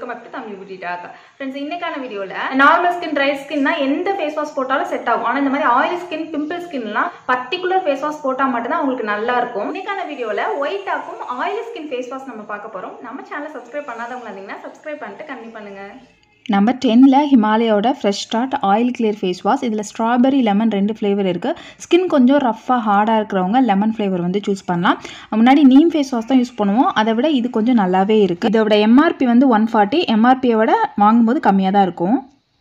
welcome back to Tamil beauty talk friends இன்னைக்கான வீடியோவில் normal skin try ஸ்கின்னா எந்த ஃபேஸ் வாஷ் போட்டாலும் செட் ஆகும் ஆனால் இந்த மாதிரி ஆயில் ஸ்கின் பிம்பிள் ஸ்கின்லாம் பர்டிகுலர் ஃபேஸ் வாஷ் போட்டால் மட்டும்தான் உங்களுக்கு நல்லா இருக்கும் இன்னைக்கான வீடியோவில் ஒயிட்டாக்கும் ஆயில் ஸ்கின் ஃபேஸ் வாஷ் நம்ம பார்க்க போகிறோம் நம்ம சேனலை சப்ஸ்கிரைப் பண்ணாதவங்க இருந்தீங்கன்னா சப்ஸ்கிரைப் பண்ணிட்டு கம்மி பண்ணுங்க நம்பர் டென்னில் ஹிமாலயோட fresh start oil clear face wash இதில் ஸ்ட்ராபெரி லெமன் ரெண்டு ஃப்ளேவர் இருக்குது ஸ்கின் கொஞ்சம் ரஃப்பாக ஹார்டாக இருக்கிறவங்க லெமன் ஃப்ளேவர் வந்து சூஸ் பண்ணலாம் முன்னாடி நீம் ஃபேஸ் வாஷ் தான் யூஸ் பண்ணுவோம் அதை விட இது கொஞ்சம் நல்லாவே இருக்குது இதோட எம்ஆர்பி வந்து ஒன் ஃபார்ட்டி எம்ஆர்பியை விட வாங்கும்போது கம்மியாக தான் இருக்கும்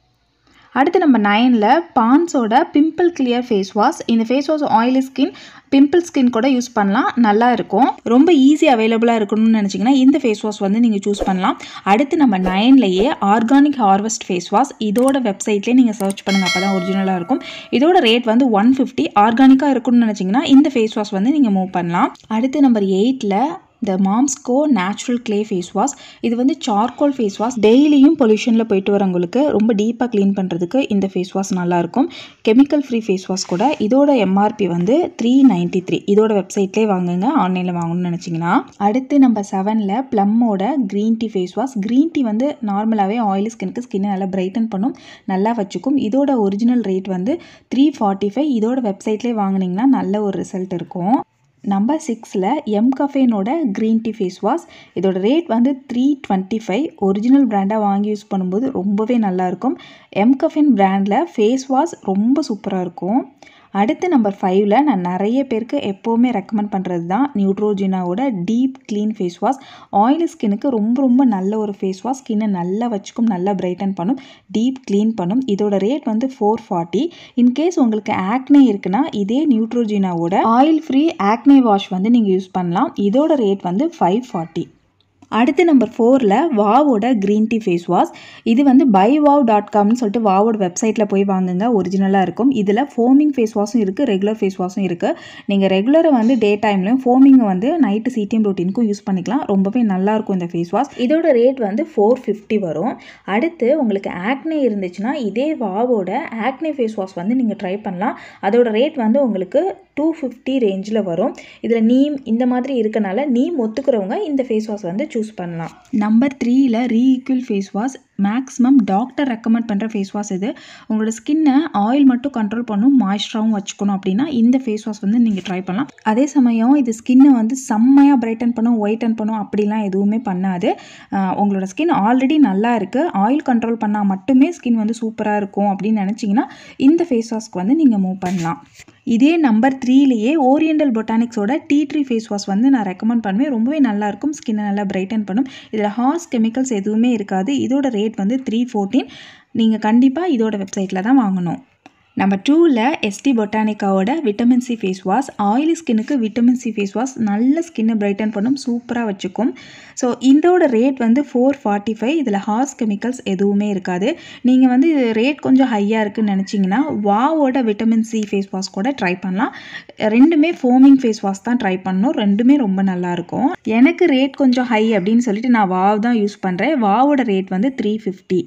அடுத்து நம்ம நைனில் பான்ஸோட பிம்பிள் கிளியர் ஃபேஸ் வாஷ் இந்த face wash oily skin pimple skin கூட யூஸ் பண்ணலாம் நல்லா இருக்கும் ரொம்ப ஈஸி அவைலபிளாக இருக்கணும்னு நினச்சிங்கன்னா இந்த ஃபேஸ் வாஷ் வந்து நீங்கள் சூஸ் பண்ணலாம் அடுத்து நம்ம நைன்லேயே ஆர்கானிக் ஹார்வெஸ்ட் ஃபேஸ் வாஷ் இதோட வெப்சைட்லேயே நீங்கள் சர்ச் பண்ணுங்கள் அப்போ தான் ஒரிஜினலாக இருக்கும் இதோட ரேட் வந்து ஒன் ஃபிஃப்டி ஆர்கானிக்காக இருக்கணும்னு நினச்சிங்கன்னா இந்த ஃபேஸ் வாஷ் வந்து நீங்கள் மூவ் பண்ணலாம் அடுத்து நம்பர் எயிட்டில் இந்த மாம்ஸ்கோ நேச்சுரல் க்ளே ஃபேஸ் வாஷ் இது வந்து சார்கோல் ஃபேஸ் வாஷ் டெய்லியும் பொல்யூஷனில் போயிட்டு வரவங்களுக்கு ரொம்ப டீப்பாக க்ளீன் பண்ணுறதுக்கு இந்த ஃபேஸ் வாஷ் நல்லாயிருக்கும் கெமிக்கல் ஃப்ரீ ஃபேஸ் வாஷ் கூட இதோட எம்ஆர்பி வந்து த்ரீ நைன்ட்டி த்ரீ இதோட வெப்சைட்லேயே வாங்குங்க ஆன்லைனில் வாங்கணும்னு நினச்சிங்கன்னா அடுத்து நம்ம செவனில் ப்ளம்மோட green tea face wash green tea வந்து நார்மலாகவே ஆயிலி ஸ்கின்க்கு ஸ்கின்னை நல்லா பிரைட்டன் பண்ணும் நல்லா வச்சுக்கும் இதோட ஒரிஜினல் ரேட் வந்து த்ரீ ஃபார்ட்டி ஃபைவ் இதோட வெப்சைட்லேயே வாங்கினீங்கன்னா நல்ல ஒரு ரிசல்ட் இருக்கும் நம்பர் சிக்ஸில் எம் கஃபேனோட க்ரீன் டீ ஃபேஸ் வாஷ் இதோட ரேட் வந்து த்ரீ டுவெண்ட்டி ஃபைவ் ஒரிஜினல் பிராண்டாக வாங்கி யூஸ் பண்ணும்போது ரொம்பவே நல்லாயிருக்கும் எம் கஃபேன் பிராண்டில் ஃபேஸ் வாஷ் ரொம்ப சூப்பராக இருக்கும் அடுத்து நம்பர் ஃபைவ்ல நான் நிறைய பேருக்கு எப்போவுமே ரெக்கமெண்ட் பண்ணுறது தான் நியூட்ரோஜினாவோட deep clean face wash oily ஸ்கின்னுக்கு ரொம்ப ரொம்ப நல்ல ஒரு ஃபேஸ் வாஷ் ஸ்கின்னை நல்லா வச்சுக்கும் நல்லா பிரைட்டன் பண்ணும் டீப் க்ளீன் பண்ணும் இதோட ரேட் வந்து ஃபோர் ஃபார்ட்டி இன்கேஸ் உங்களுக்கு ஆக்னே இருக்குன்னா இதே நியூட்ரோஜினாவோட ஆயில் ஃப்ரீ ஆக்னே வாஷ் வந்து நீங்கள் யூஸ் பண்ணலாம் இதோட ரேட் வந்து ஃபைவ் ஃபார்ட்டி அடுத்து நம்பர் ஃபோரில் வாவோட க்ரீன் டீ ஃபேஸ் வாஷ் இது வந்து பை வாவ் டாட் காம்னு சொல்லிட்டு வாவோட வெப்சைட்டில் போய் வாங்குங்க ஒரிஜினலாக இருக்கும் இதில் ஃபோமிங் ஃபேஸ் வாஷும் இருக்குது ரெகுலர் ஃபேஸ் வாஷும் இருக்குது நீங்கள் ரெகுலரை வந்து டே டைம்லையும் ஃபோமிங்கை வந்து நைட்டு சிடிஎம் ரொட்டீனுக்கும் யூஸ் பண்ணிக்கலாம் ரொம்பவே நல்லாயிருக்கும் இந்த ஃபேஸ் வாஷ் இதோட ரேட் வந்து ஃபோர் ஃபிஃப்டி வரும் அடுத்து உங்களுக்கு ஆக்னே இருந்துச்சுன்னா இதே வாவோட ஆக்னே ஃபேஸ் வாஷ் வந்து நீங்கள் ட்ரை பண்ணலாம் அதோட ரேட் வந்து உங்களுக்கு டூ ஃபிஃப்டி ரேஞ்சில் வரும் இதில் நீம் இந்த மாதிரி இருக்கனால நீம் ஒத்துக்கிறவங்க இந்த ஃபேஸ் வாஷ் வந்து சூஸ் பண்ணலாம் நம்பர் த்ரீயில் Re'equil face wash maximum doctor recommend பண்ணுற ஃபேஸ் வாஷ் இது உங்களோட ஸ்கின்னை ஆயில் மட்டும் கண்ட்ரோல் பண்ணும் மாய்ஸ்டராகவும் வச்சுக்கணும் அப்படின்னா இந்த ஃபேஸ் வாஷ் வந்து நீங்கள் ட்ரை பண்ணலாம் அதே சமயம் இது ஸ்கின்னை வந்து செம்மையாக பிரைட்டன் பண்ணும் ஒயிட்டன் பண்ணும் அப்படிலாம் எதுவுமே பண்ணாது உங்களோட ஸ்கின் ஆல்ரெடி நல்லா இருக்குது ஆயில் கண்ட்ரோல் பண்ணால் மட்டுமே ஸ்கின் வந்து சூப்பராக இருக்கும் அப்படின்னு நினச்சிங்கன்னா இந்த ஃபேஸ் வாஷ்க்கு வந்து நீங்கள் மூவ் பண்ணலாம் இதே நம்பர் த்ரீலேயே ஓரியண்டல் பொட்டானிக்ஸோட டீ ட்ரீ ஃபேஸ் வாஷ் வந்து நான் ரெக்கமெண்ட் பண்ணுவேன் ரொம்பவே நல்லாயிருக்கும் ஸ்கின்னை நல்லா பிரைட்டன் பண்ணும் இதில் ஹார்ஸ் கெமிக்கல்ஸ் எதுவுமே இருக்காது இதோட ரேட் வந்து த்ரீ ஃபோர்டீன் நீங்கள் கண்டிப்பாக இதோட வெப்சைட்டில் தான் வாங்கணும் நம்பர் டூவில் எஸ்டி பொட்டானிக்காவோட vitamin C face wash oily ஸ்கின்னுக்கு விட்டமின் சி ஃபேஸ் வாஷ் நல்ல ஸ்கின்னை பிரைட்டன் பண்ணும் சூப்பராக வச்சுக்கும் ஸோ இதோட ரேட் வந்து ஃபோர் ஃபார்ட்டி ஃபைவ் இதில் ஹார்ஸ் கெமிக்கல்ஸ் எதுவுமே இருக்காது நீங்கள் வந்து இது ரேட் கொஞ்சம் ஹையாக இருக்குன்னு நினச்சிங்கன்னா வாவோட விட்டமின் சி ஃபேஸ் வாஷ் கூட ட்ரை பண்ணலாம் ரெண்டுமே ஃபோமிங் ஃபேஸ் வாஷ் தான் ட்ரை பண்ணணும் ரெண்டுமே ரொம்ப நல்லாயிருக்கும் எனக்கு ரேட் கொஞ்சம் ஹை அப்படின்னு சொல்லிட்டு நான் வாவ் தான் யூஸ் பண்ணுறேன் வாவோட ரேட் வந்து த்ரீ ஃபிஃப்டி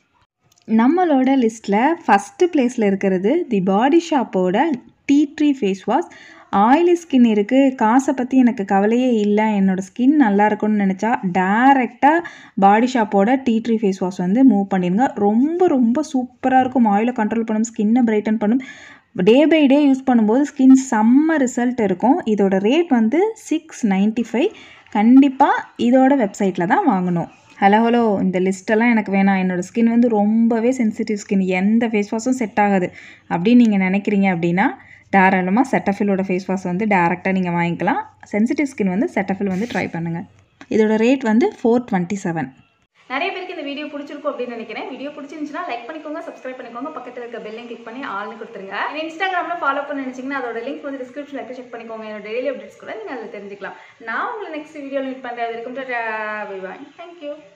நம்மளோட லிஸ்ட்டில் ஃபஸ்ட்டு பிளேஸில் இருக்கிறது தி பாடி ஷாப்போட tea tree face wash oily skin இருக்குது காசை பற்றி எனக்கு கவலையே இல்லை என்னோடய ஸ்கின் நல்லா இருக்கும்னு நினச்சா டேரெக்டாக பாடி ஷாப்போட டீ ட்ரீ ஃபேஸ் வாஷ் வந்து மூவ் பண்ணிடுங்க ரொம்ப ரொம்ப சூப்பராக இருக்கும் ஆயிலை கண்ட்ரோல் பண்ணும் ஸ்கின்னை பிரைட்டன் பண்ணும் டே பை டே யூஸ் பண்ணும்போது ஸ்கின் செம்ம ரிசல்ட் இருக்கும் இதோட ரேட் வந்து சிக்ஸ் நைன்ட்டி ஃபைவ் கண்டிப்பாக இதோட வெப்சைட்டில் தான் வாங்கணும் ஹலோ ஹலோ இந்த லிஸ்ட்டெல்லாம் எனக்கு வேணாம் என்னோடய ஸ்கின் வந்து ரொம்பவே சென்சிட்டிவ் ஸ்கின் எந்த ஃபேஸ் வாஷும் செட் ஆகாது அப்படின்னு நீங்கள் நினைக்கிறீங்க அப்படின்னா தாராளமாக செட்டஃபிலோட ஃபேஸ் வாஷ் வந்து டேரெக்டாக நீங்கள் வாங்கிக்கலாம் சென்சிட்டிவ் ஸ்கின் வந்து செட்டஃபில் வந்து ட்ரை பண்ணுங்கள் இதோட ரேட் வந்து ஃபோர் டுவெண்ட்டி செவன் நிறைய பேருக்கு இந்த வீடியோ பிடிச்சிருக்கும் அப்படின்னு நினைக்கிறேன் வீடியோ பிடிச்சிருந்துச்சுன்னா லைக் பண்ணிக்கோங்க சப்ஸ்கிரைப் பண்ணிக்கோங்க பக்கத்தில் இருக்க பெல்லையும் கிளிக் பண்ணி ஆள்னு கொடுத்துருங்க என்ன இன்ஸ்டாகிராமில் ஃபாலோ பண்ண நினச்சிங்கன்னா அதோட லிங்க் வந்து டிஸ்கிரிப்ஷனில் இருக்க செக் பண்ணிக்கோங்க என்னோட டெய்லி அப்டேட்ஸ் கூட நீங்கள் அதில் தெரிஞ்சுக்கலாம் நான் உங்களை நெக்ஸ்ட் வீடியோவில் மீட் பண்ணுறது இருக்கும் பை பாய் தேங்க்யூ